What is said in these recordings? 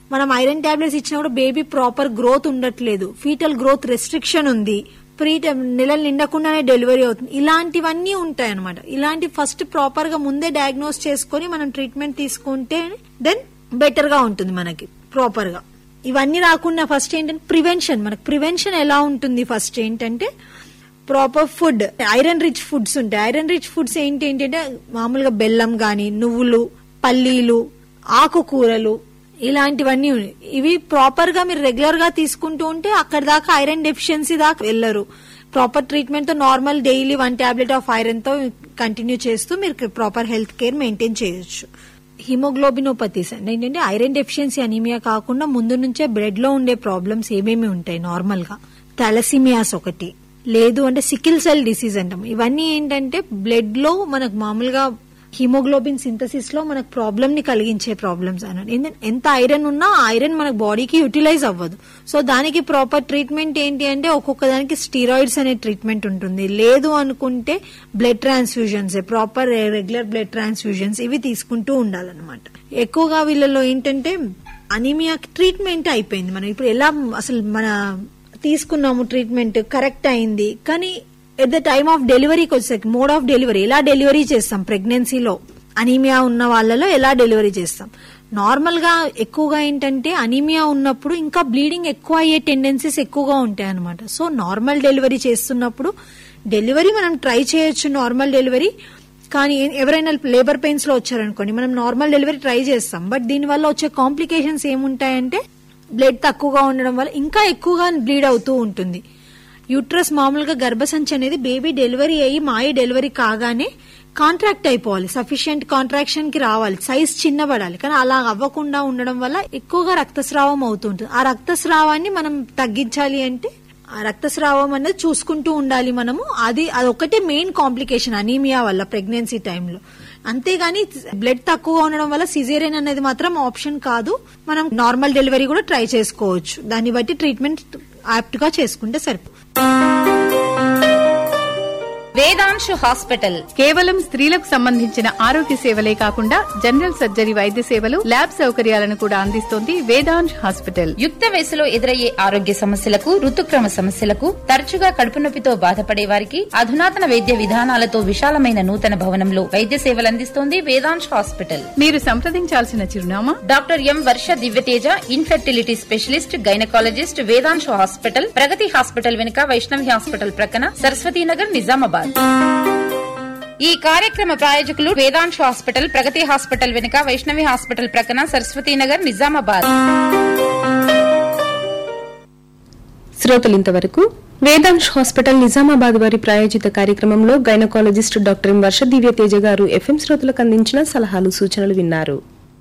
మనం iron tablets ఇచ్చినా కూడా బేబీ ప్రాపర్ గ్రోత్ ఉండట్లేదు ఫీటల్ గ్రోత్ రెస్ట్రిక్షన్ ఉంది ప్రీ నెలలు నిండకుండానే డెలివరీ అవుతుంది ఇలాంటివన్నీ ఉంటాయి అనమాట ఇలాంటి ఫస్ట్ ప్రాపర్ గా ముందే డయాగ్నోస్ చేసుకొని మనం ట్రీట్మెంట్ తీసుకుంటే దెన్ బెటర్ గా ఉంటుంది మనకి ప్రాపర్ గా ఇవన్నీ రాకుండా ఫస్ట్ ఏంటంటే ప్రివెన్షన్ మనకు ప్రివెన్షన్ ఎలా ఉంటుంది ఫస్ట్ ఏంటంటే proper food iron rich foods ఉంటాయి ఐరన్ రిచ్ ఫుడ్స్ ఏంటి ఏంటంటే మామూలుగా బెల్లం గాని నువ్వులు పల్లీలు ఆకుకూరలు ఇలాంటివన్నీ ఉన్నాయి. ఇవి ప్రాపర్ గా మీరు రెగ్యులర్ గా తీసుకుంటూ ఉంటే అక్కడ దాకా ఐరన్ డెఫిషియన్సీ దాకా వెళ్ళరు ప్రాపర్ ట్రీట్మెంట్ తో normal daily one tablet of iron తో కంటిన్యూ చేస్తూ మీరు ప్రాపర్ హెల్త్ కేర్ మెయింటైన్ చేయొచ్చు హిమోగ్లోబినోపతీస్ అంటే ఏంటంటే ఐరన్ డెఫిషియన్సీ అనీమియా కాకుండా ముందు నుంచే బ్లడ్ లో ఉండే ప్రాబ్లమ్స్ ఏమేమి ఉంటాయి నార్మల్ గా థాలసీమియాస్ ఒకటి లేదు అంటే సికిల్ సెల్ డిసీజ్ అంటాం ఇవన్నీ ఏంటంటే బ్లడ్ లో మనకు మామూలుగా హిమోగ్లోబిన్ సింథసిస్ లో మనకు ప్రాబ్లమ్ ని కలిగించే ప్రాబ్లమ్స్ అన్నట్టు ఏంటంటే ఎంత ఐరన్ ఉన్నా ఆ ఐరన్ మనకు బాడీకి యూటిలైజ్ అవ్వదు సో దానికి ప్రాపర్ ట్రీట్మెంట్ ఏంటి అంటే ఒక్కొక్క దానికి స్టీరాయిడ్స్ అనే ట్రీట్మెంట్ ఉంటుంది లేదు అనుకుంటే blood transfusions proper regular blood transfusions ఇవి తీసుకుంటూ ఉండాలన్నమాట ఎక్కువగా వీళ్ళలో ఏంటంటే అనీమియా ట్రీట్మెంట్ అయిపోయింది మనం ఇప్పుడు ఎలా అసలు మన తీసుకున్నాము ట్రీట్మెంట్ కరెక్ట్ అయింది కానీ ఎట్ ద టైమ్ ఆఫ్ డెలివరీకి వచ్చేసరికి మోడ్ ఆఫ్ డెలివరీ ఎలా డెలివరీ చేస్తాం ప్రెగ్నెన్సీలో అనీమియా ఉన్న వాళ్ళలో ఎలా డెలివరీ చేస్తాం నార్మల్ గా ఎక్కువగా ఏంటంటే అనీమియా ఉన్నప్పుడు ఇంకా బ్లీడింగ్ ఎక్కువ అయ్యే టెండెన్సీస్ ఎక్కువగా ఉంటాయి అనమాట సో నార్మల్ డెలివరీ చేస్తున్నప్పుడు డెలివరీ మనం ట్రై చేయొచ్చు నార్మల్ డెలివరీ కానీ ఎవరైనా లేబర్ పెయిన్స్ లో వచ్చారనుకోండి మనం నార్మల్ డెలివరీ ట్రై చేస్తాం బట్ దీని వల్ల వచ్చే కాంప్లికేషన్స్ ఏముంటాయంటే బ్లడ్ తక్కువగా ఉండడం వల్ల ఇంకా ఎక్కువగా బ్లీడ్ అవుతూ ఉంటుంది యూట్రస్ మామూలుగా గర్భసంచి అనేది బేబీ డెలివరీ అయ్యి మాయ డెలివరీ కాగానే కాంట్రాక్ట్ అయిపోవాలి సఫిషియెంట్ కాంట్రాక్షన్ కి రావాలి సైజ్ చిన్నబడాలి కానీ అలా అవ్వకుండా ఉండడం వల్ల ఎక్కువగా రక్తస్రావం అవుతుంటుంది ఆ రక్తస్రావాన్ని మనం తగ్గించాలి అంటే ఆ రక్తస్రావం అనేది చూసుకుంటూ ఉండాలి మనము అది అదొకటే మెయిన్ కాంప్లికేషన్ అనీమియా వల్ల ప్రెగ్నెన్సీ టైంలో అంతేగాని బ్లడ్ తక్కువగా ఉండడం వల్ల సిజేరియన్ అనేది మాత్రం ఆప్షన్ కాదు మనం నార్మల్ డెలివరీ కూడా ట్రై చేసుకోవచ్చు దాన్ని బట్టి ట్రీట్మెంట్ యాప్ట్ గా చేసుకుంటే సరిపో వేదాంశు హాస్పిటల్ కేవలం స్త్రీలకు సంబంధించిన ఆరోగ్య సేవలే కాకుండా జనరల్ సర్జరీ వైద్య సేవలు ల్యాబ్ సౌకర్యాలను కూడా అందిస్తోంది వేదాంశ్ హాస్పిటల్ యుక్త వయసులో ఎదురయ్యే ఆరోగ్య సమస్యలకు ఋతుక్రమ సమస్యలకు తరచుగా కడుపు నొప్పితో బాధపడే వారికి అధునాతన వైద్య విధానాలతో విశాలమైన నూతన భవనంలో వైద్య సేవలు అందిస్తోంది వేదాంశ్ హాస్పిటల్ మీరు సంప్రదించాల్సిన చిరునామా doctor M Varsha Divyateja infertility specialist gynaecologist Vedamshu hospital Pragati hospital వెనుక వైష్ణవి హాస్పిటల్ ప్రక్కన సరస్వతీనగర్ నిజామాబాద్ ఈ కార్యక్రమ ప్రాయోజకులు వేదాంశు హాస్పిటల్ ప్రగతి హాస్పిటల్ వెనుక వైష్ణవి హాస్పిటల్ ప్రక్కన సరస్వతీనగర్ నిజామాబాద్ శ్రోతలు ఇంతవరకు వేదాంశ్ హాస్పిటల్ నిజామాబాద్ వారి ప్రాయోజిత కార్యక్రమంలో gynaecologist doctor M Varsha Divya Teja గారు ఎఫ్ఎం శ్రోతలకు అందించిన సలహాలు సూచనలు విన్నారు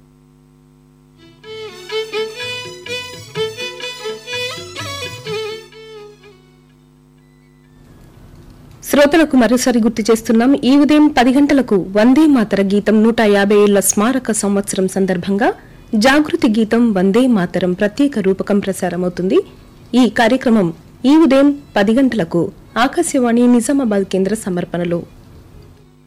శ్రోతలకు మరోసారి గుర్తు చేస్తున్నాం ఈ ఉదయం పది గంటలకు వందే మాతర గీతం నూట యాభై ఏళ్ల స్మారక సంవత్సరం సందర్భంగా జాగృతి గీతం వందే మాతరం ప్రత్యేక రూపకం ప్రసారమవుతుంది ఈ కార్యక్రమం ఈ ఉదయం పది గంటలకు ఆకాశవాణి నిజామాబాద్ కేంద్ర సమర్పణలో